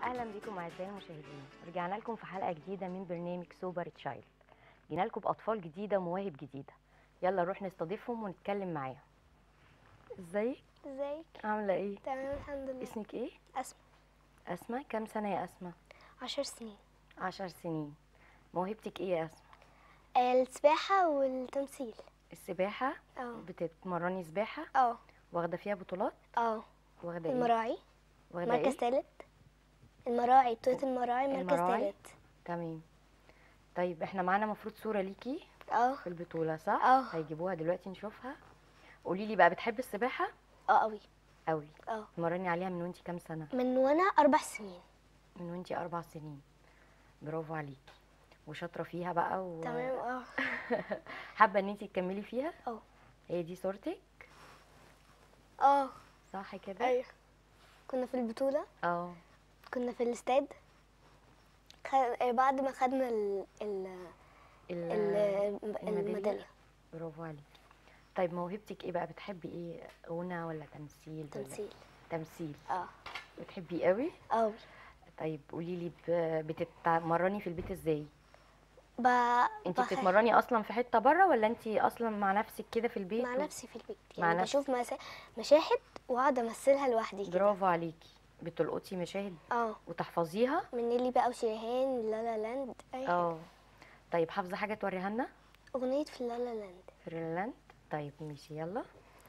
اهلا بكم اعزائي المشاهدين رجعنا لكم في حلقه جديده من برنامج سوبر تشايلد جينا لكم باطفال جديده ومواهب جديده يلا نروح نستضيفهم ونتكلم معاهم ازيك ازيك عامله ايه تمام الحمد لله اسمك ايه اسمع اسماء كام سنه يا اسماء عشر سنين عشر سنين موهبتك ايه يا اسماء آه، السباحة والتمثيل السباحه اه بتتمرني سباحه اه واخده فيها بطولات اه واخده ايه المراعي واخده مركز ايه تالت المراعي بطولة المراعي مركز المراعي؟ تالت تمام طيب احنا معانا مفروض صوره ليكي اه في البطوله صح اه. هيجيبوها دلوقتي نشوفها قولي لي بقى بتحبي السباحه اه قوي قوي اه تمرني عليها من وانتي كام سنه من وانا اربع سنين من وانتي اربع سنين برافو عليكي وشاطره فيها بقى و... تمام اه حابه ان انتي تكملي فيها اه هي دي صورتك اه صح كده ايوه كنا في البطولة اه كنا في الاستاد خ... آه، بعد ما خدنا ال... ال... ال- ال... الميدالية؟ الميدالية برافو عليكي طيب موهبتك ايه بقى بتحبي ايه غنى ولا تمثيل ولا- تمثيل تمثيل اه بتحبي قوي قوي طيب قولي لي ب... بتتمرني في البيت ازاي ب... انت بخ- بتتمرني اصلا في حته بره ولا انت اصلا مع نفسك كده في البيت مع و- نفسي في البيت مع يعني نفسك. بشوف مسا... مشاهد واقعد امثلها لوحدي كده برافو عليكي بتلقطي مشاهد اه وتحفظيها من نيلي بقى وشريهان لا لا لاند اي حاجة. اه طيب حافظه حاجه توريها لنا اغنية في لا لا لاند في ريلاند طيب ماشي يلا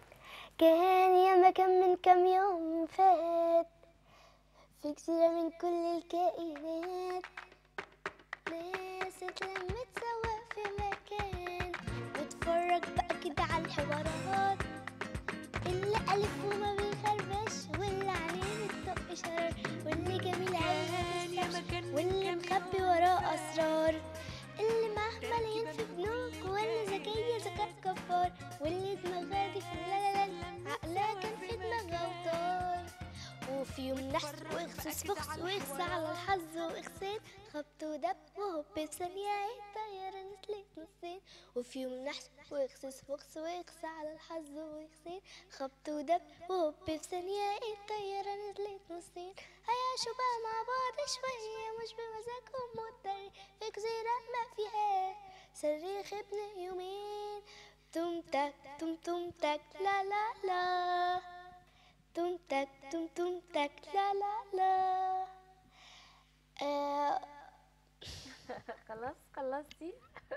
كان يا مكان من كام يوم فات في جزيرة من كل الكائنات ناس اتلمت سوا في مكان واتفرج بقى كده على الحوارات اللي ألف وما بيخربش واللي عليه بتطق شرر واللي جميل عينها تسرح واللي مخبي وراه أسرار اللي معاه ملايين في بنوك واللي ذكية ذكاء كفار واللي دماغها دي في لا لا لا عقلها كان في دماغها وطار وفي يوم نحس واخسس فخس واخس على الحظ واخسين خبط ودب وهوب بثانية ايه طيارة نزلت نصين وفي يوم نحس واخسس فخس واخس على الحظ واخسين خبط ودب وهوب بثانية ايه طيارة نزلت نصين هيعيشوا بقى مع بعض شوية مش بمزاجهم مضطرين في جزيرة ما فيها صريخ ابن يومين توم تك توم توم تك لا لا لا توم تك توم توم تك لا لا لا آه خلاص خلصتي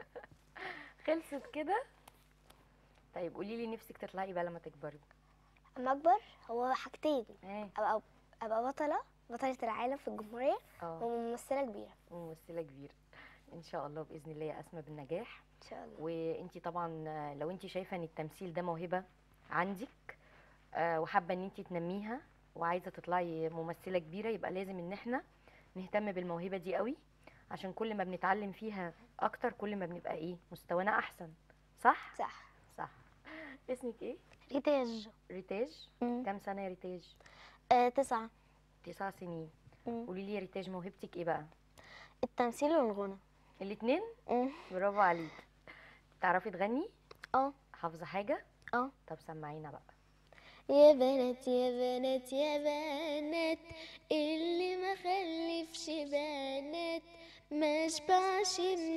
خلصت كده طيب قولي لي نفسك تطلعي بقى لما تكبري اما اكبر هو حاجتين ايه ابقى ابقى بطلة بطلة العالم في الجمهورية اه وممثلة كبيرة ممثله كبيره ان شاء الله باذن الله يا اسماء بالنجاح ان شاء الله وانتي طبعا آه، لو انتي شايفه ان التمثيل ده موهبه عندك آه، وحابه ان انتي تنميها وعايزه تطلعي ممثله كبيره يبقى لازم ان احنا نهتم بالموهبه دي قوي عشان كل ما بنتعلم فيها اكتر كل ما بنبقى ايه مستوانا احسن صح صح صح اسمك ايه ريتاج ريتاج كام سنه يا ريتاج آه تسعة تسع سنين مم. قولي لي يا ريتاج موهبتك ايه بقى التمثيل والغنى الاتنين برافو عليك تعرفي تغني اه حافظه حاجه اه طب سمعينا بقى يا بنات يا بنات يا بنات اللي ما خلفش بنات ما شبعش من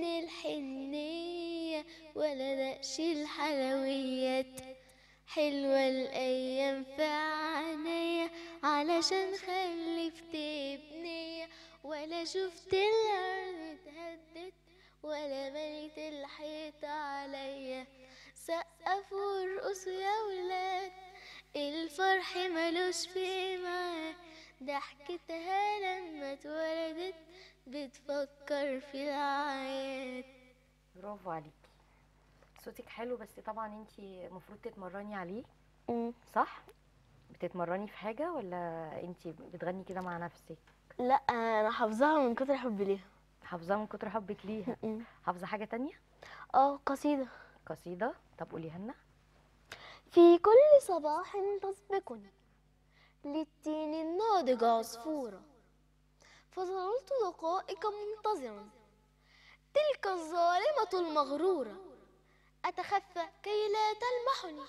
الحنية ولا دقش الحلويات حلوة الأيام في عينيا علشان خلفت بنية ولا شفت الأرض اتهدت ولا مليت الحيط عليا سقفوا وارقصوا يا ولاد الفرح ملوش في معاه ضحكتها لما اتولدت بتفكر في العياد برافو عليكي صوتك حلو بس طبعا انتي المفروض تتمرني عليه صح بتتمرني في حاجه ولا انتي بتغني كده مع نفسك لا انا حافظاها من كتر حبي ليها حافظاها من كتر حبك ليها حافظه حاجه تانية اه قصيدة قصيده طب قوليها لنا في كل صباح تسبقني للتين الناضج عصفورة فظللت دقائق منتظرا تلك الظالمة المغرورة أتخفى كي لا تلمحني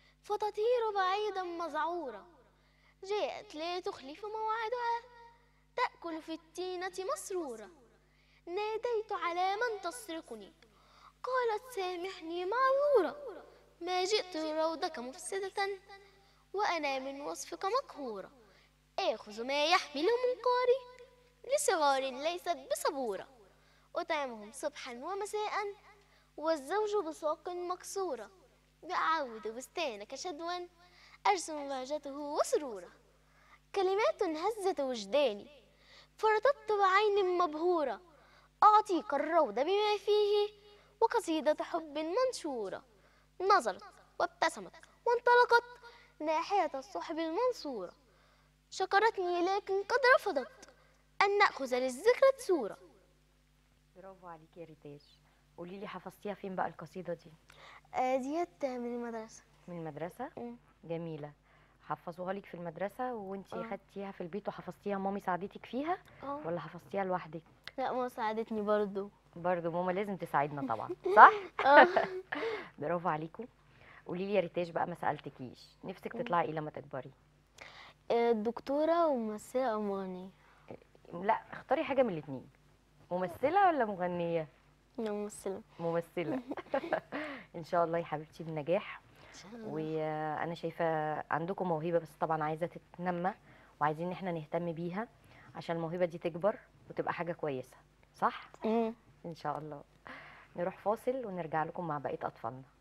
فتطير بعيدا مذعورة جاءت لا تخلف موعدها تأكل في التينة مسرورة ناديت على من تسرقني قالت سامحني معذورة ما جئت روضك مفسدة وأنا من وصفك مقهورة آخذ ما يحمل منقاري لصغار ليست بصبورة أطعمهم صبحا ومساء والزوج بساق مكسورة بأعود بستانك شدوا أرسم بهجته وسرورا كلمات هزت وجداني فرددت بعين مبهورة أعطيك الروض بما فيه وقصيدة حب منشورة نظرت وابتسمت وانطلقت ناحية الصحب المنصورة شكرتني لكن قد رفضت أن نأخذ للذكرى صورة برافو عليكي يا ريتاج قولي لي حفظتيها فين بقى القصيده دي ديت من المدرسة من المدرسه مم. جميله حفظوها لك في المدرسه وانتي آه. خدتيها في البيت وحفظتيها مامي ساعدتك فيها اه ولا حفظتيها لوحدك لا ما ساعدتني برضو برضو ماما لازم تساعدنا طبعا صح اه برافو عليكم قولي لي يا ريتاج بقى ما سالتكيش نفسك تطلعي ايه لما تكبري دكتورة وممثلة أو مغنية لا اختاري حاجه من الاثنين ممثله ولا مغنيه لا ممثلة ممثله ان شاء الله يا حبيبتي بالنجاح وانا شايفه عندكم موهبه بس طبعا عايزه تتنمى وعايزين ان احنا نهتم بيها عشان الموهبه دي تكبر وتبقى حاجه كويسه صح مم. ان شاء الله نروح فاصل ونرجع لكم مع بقيه اطفالنا